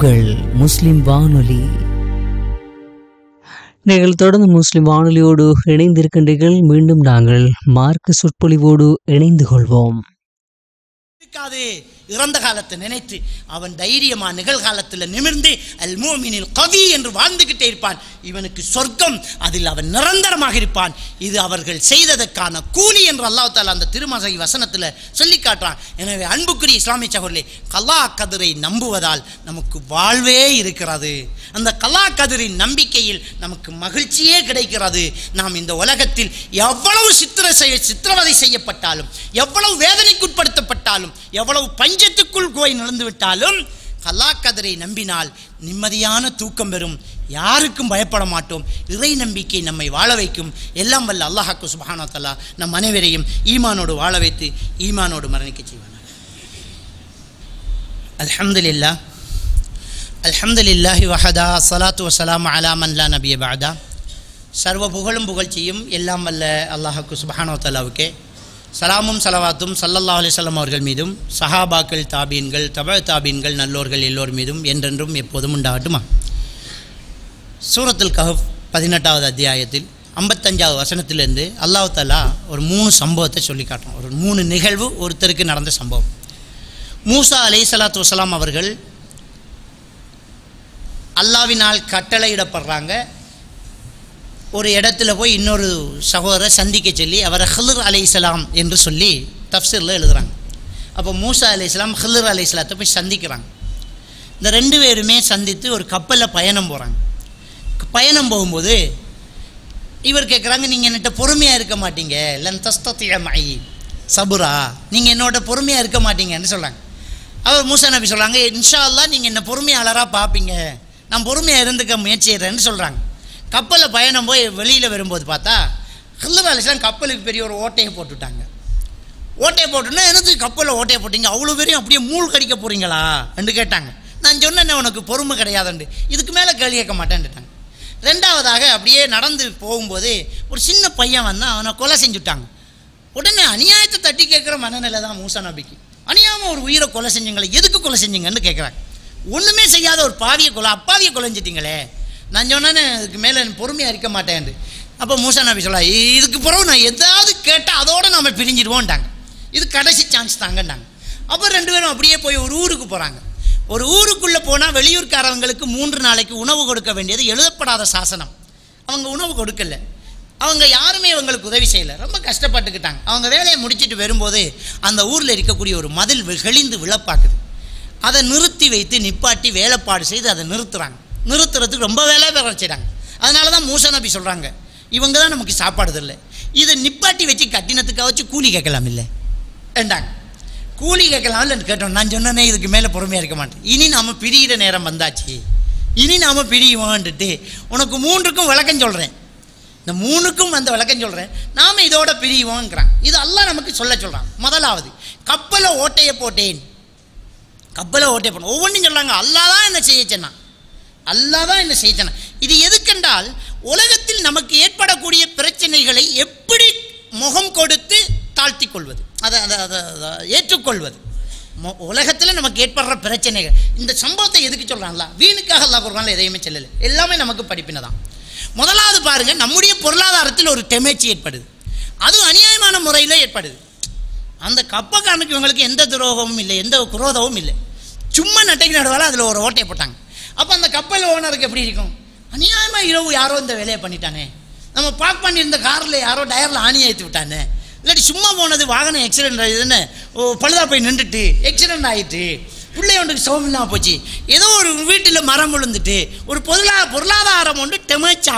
உங்கள் முஸ்லிம் வானொலி நீங்கள் தொடர்ந்து முஸ்லிம் வானொலியோடு இணைந்திருக்கின்றீர்கள் மீண்டும் நாங்கள் மார்க்க சொற்பொழிவோடு இணைந்து கொள்வோம் இருக்காது இறந்த காலத்தை நினைத்து அவன் தைரியமா நிகழ்காலத்தில் நிமிர்ந்து அல் மூமினில் கவி என்று வாழ்ந்துகிட்டே இருப்பான் இவனுக்கு சொர்க்கம் அதில் அவன் நிரந்தரமாக இருப்பான் இது அவர்கள் செய்ததற்கான கூலி என்று அல்லாஹ் தாலா அந்த திருமசை வசனத்தில் சொல்லி காட்டுறான் எனவே அன்புக்குரிய இஸ்லாமிய சகோதரே கலா கதிரை நம்புவதால் நமக்கு வாழ்வே இருக்கிறது அந்த கலா கதிரின் நம்பிக்கையில் நமக்கு மகிழ்ச்சியே கிடைக்கிறது நாம் இந்த உலகத்தில் எவ்வளவு சித்திர செய்ய சித்திரவதை செய்யப்பட்டாலும் எவ்வளவு வேதனைக்குட்படுத்தப்பட்டாலும் எவ்வளவு பஞ்சத்துக்குள் போய் நடந்து விட்டாலும் கலாக்கதிரை நம்பினால் நிம்மதியான தூக்கம் பெறும் யாருக்கும் பயப்பட மாட்டோம் இறை நம்பிக்கை நம்மை வாழ வைக்கும் எல்லாம் வல்ல அல்லாஹாக்கு சுபஹானா தலா நம் அனைவரையும் ஈமானோடு வாழ வைத்து ஈமானோடு மரணிக்க செய்வானார் அல்ஹம்துலில்லா அல்ஹம்துலில்லாஹி வஹதா சலாத்து வசலாம் அலா மன்லா நபிய பாதா சர்வ புகழும் புகழ்ச்சியும் எல்லாம் வல்ல அல்லாஹாக்கு சுபஹானோ தலாவுக்கே சலாமும் சலவாத்தும் சல்லல்லாஹ் அலிசல்லாம் அவர்கள் மீதும் சஹாபாக்கள் தாபீன்கள் தப தாபீன்கள் நல்லோர்கள் எல்லோர் மீதும் என்றென்றும் எப்போதும் உண்டாகட்டுமா சூரத்துல் கஹப் பதினெட்டாவது அத்தியாயத்தில் ஐம்பத்தஞ்சாவது வசனத்திலிருந்து அல்லாஹ் தாலா ஒரு மூணு சம்பவத்தை சொல்லி காட்டுறோம் ஒரு மூணு நிகழ்வு ஒருத்தருக்கு நடந்த சம்பவம் மூசா அலை சலாத்து வசலாம் அவர்கள் அல்லாவினால் கட்டளையிடப்படுறாங்க ஒரு இடத்துல போய் இன்னொரு சகோதரரை சந்திக்க சொல்லி அவரை ஹிலர் அலைசலாம் என்று சொல்லி தப்சீரில் எழுதுகிறாங்க அப்போ மூசா அலைசலாம் ஹிலர் அலைசலாத்தை போய் சந்திக்கிறாங்க இந்த ரெண்டு பேருமே சந்தித்து ஒரு கப்பலில் பயணம் போகிறாங்க பயணம் போகும்போது இவர் கேட்குறாங்க நீங்கள் என்கிட்ட பொறுமையாக இருக்க மாட்டீங்க லன் தஸ்தத்திய மாயி சபுரா நீங்கள் என்னோட பொறுமையாக இருக்க மாட்டீங்கன்னு சொல்கிறாங்க அவர் மூசா நபி சொல்கிறாங்க இன்ஷா அல்லா நீங்கள் என்ன பொறுமையாளராக பார்ப்பீங்க நான் பொறுமையாக இருந்துக்க முயற்சி செய்கிறேன்னு சொல்கிறாங்க கப்பலில் பயணம் போய் வெளியில் வரும்போது பார்த்தா ஹில்லர் அலிஸ்லாம் கப்பலுக்கு பெரிய ஒரு ஓட்டையை போட்டுவிட்டாங்க ஓட்டையை போட்டுன்னா எனக்கு கப்பலில் ஓட்டையை போட்டீங்க அவ்வளோ பேரையும் அப்படியே மூழ் கடிக்க போகிறீங்களா என்று கேட்டாங்க நான் சொன்னேன் உனக்கு பொறுமை கிடையாதுண்டு இதுக்கு மேலே கேள்வி கேட்க மாட்டேன்ட்டாங்க ரெண்டாவதாக அப்படியே நடந்து போகும்போது ஒரு சின்ன பையன் வந்தான் அவனை கொலை செஞ்சுட்டாங்க உடனே அநியாயத்தை தட்டி கேட்குற மனநிலை தான் மூசா நபிக்கு அநியாயமாக ஒரு உயிரை கொலை செஞ்சீங்களே எதுக்கு கொலை செஞ்சீங்கன்னு கேட்குறாங்க ஒன்றுமே செய்யாத ஒரு பாவியை கொலை அப்பாவியை கொலைஞ்சிட்டீங்களே நான் சொன்னேன்னு இதுக்கு மேலே பொறுமையாக இருக்க மாட்டேன் அப்போ மூசா நபி சொல்லா இதுக்கு பிறகு நான் எதாவது கேட்டால் அதோடு நம்ம பிரிஞ்சிடுவோன்ட்டாங்க இது கடைசி சான்ஸ் தாங்கன்னாங்க அப்போ ரெண்டு பேரும் அப்படியே போய் ஒரு ஊருக்கு போகிறாங்க ஒரு ஊருக்குள்ளே போனால் வெளியூர்காரவங்களுக்கு மூன்று நாளைக்கு உணவு கொடுக்க வேண்டியது எழுதப்படாத சாசனம் அவங்க உணவு கொடுக்கல அவங்க யாருமே இவங்களுக்கு உதவி செய்யலை ரொம்ப கஷ்டப்பட்டுக்கிட்டாங்க அவங்க வேலையை முடிச்சுட்டு வரும்போது அந்த ஊரில் இருக்கக்கூடிய ஒரு மதில் கெளிந்து விழப்பாக்குது அதை நிறுத்தி வைத்து நிப்பாட்டி வேலைப்பாடு செய்து அதை நிறுத்துறாங்க நிறுத்துறதுக்கு ரொம்ப வேலை வேற செய்கிறாங்க அதனால தான் மூசா நபி சொல்கிறாங்க இவங்க தான் நமக்கு சாப்பாடு இல்லை இதை நிப்பாட்டி வச்சு கட்டினத்துக்காக வச்சு கூலி கேட்கலாம் இல்லை ஏண்டாங்க கூலி கேட்கலாம் இல்லைன்னு கேட்டோம் நான் சொன்னேனே இதுக்கு மேலே பொறுமையாக இருக்க மாட்டேன் இனி நாம் பிரியிற நேரம் வந்தாச்சு இனி நாம் பிரியுவோன்ட்டு உனக்கு மூன்றுக்கும் விளக்கம் சொல்கிறேன் இந்த மூணுக்கும் அந்த விளக்கம் சொல்கிறேன் நாம் இதோட பிரியுவோங்கிறான் இது எல்லாம் நமக்கு சொல்ல சொல்கிறான் முதலாவது கப்பலை ஓட்டையை போட்டேன் கப்பலை ஓட்டையை போட்டேன் ஒவ்வொன்றும் சொல்கிறாங்க அல்லா தான் என்ன செய்ய சொன்னான் அல்லா தான் என்ன செய்தன இது எதுக்கென்றால் உலகத்தில் நமக்கு ஏற்படக்கூடிய பிரச்சனைகளை எப்படி முகம் கொடுத்து தாழ்த்தி கொள்வது அதை அதை அதை அதை ஏற்றுக்கொள்வது உலகத்தில் நமக்கு ஏற்படுற பிரச்சனைகள் இந்த சம்பவத்தை எதுக்கு சொல்கிறாங்களா வீணுக்காக அல்லா குரானில் எதையுமே சொல்லலை எல்லாமே நமக்கு படிப்பினை தான் முதலாவது பாருங்கள் நம்முடைய பொருளாதாரத்தில் ஒரு டெமேச்சி ஏற்படுது அதுவும் அநியாயமான முறையில் ஏற்படுது அந்த கப்பக்காரனுக்கு இவங்களுக்கு எந்த துரோகமும் இல்லை எந்த குரோதமும் இல்லை சும்மா நட்டைக்கு நடுவால அதில் ஒரு ஓட்டையை போட்டாங்க அப்போ அந்த கப்பல் ஓனருக்கு எப்படி இருக்கும் அநியாயமாக இரவு யாரோ இந்த வேலையை பண்ணிட்டானே நம்ம பார்க் பண்ணியிருந்த காரில் யாரோ டயரில் ஆணி ஏற்றி விட்டானே இல்லாட்டி சும்மா போனது வாகனம் ஆக்சிடென்ட் ஆகுதுன்னு பழுதா போய் நின்றுட்டு ஆக்சிடென்ட் ஆகிட்டு பிள்ளையொன்றுக்கு சோம் இல்லாமல் போச்சு ஏதோ ஒரு வீட்டில் மரம் விழுந்துட்டு ஒரு பொருளா பொருளாதாரம் ஒன்று டெமேச்சா